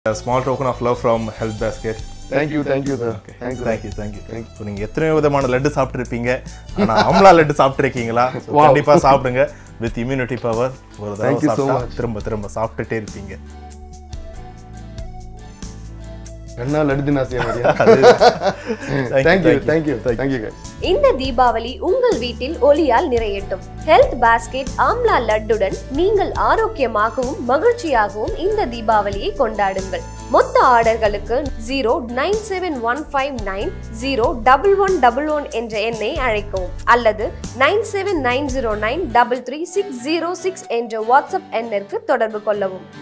A small token of love from Health Basket. Thank you thank you sir thank you thank you thank you so நீங்கள் எத்தனையோ விதமான லட்டு சாப்பிட்ருப்பீங்க ஆனால் அம்லா laddu சாப்பிட்ருக்கீங்களா So, Wow. கண்டிப்பா சாப்பிடுங்க வித் இம்யூனிட்டி பவர் ஒரு தடவை Thank you so சாப்பிட்டா much. திரும்ப திரும்ப சாப்பிட்டுட்டே இருப்பீங்க கண்ணா லடுது நாசியா மாதிரியா Thank you, thank you thank you. Thank you thank you guys இந்த தீபாவளி உங்கள் வீட்டில் ஒளியால் நிறையட்டும் ஹெல்த் பாஸ்கெட் ஆம்லா லட்டுடன் நீங்கள் ஆரோக்கியமாகவும் மகிழ்ச்சியாகவும் இந்த தீபாவளியை கொண்டாடுங்கள் மொத்த ஆர்டர்களுக்கு zero nine seven one five nine zero double one double one என்ற எண்ணை அழைக்கவும் அல்லது nine seven nine zero nine double three six zero six என்ற வாட்ஸ்அப் எண்ணிற்கு தொடர்பு கொள்ளவும்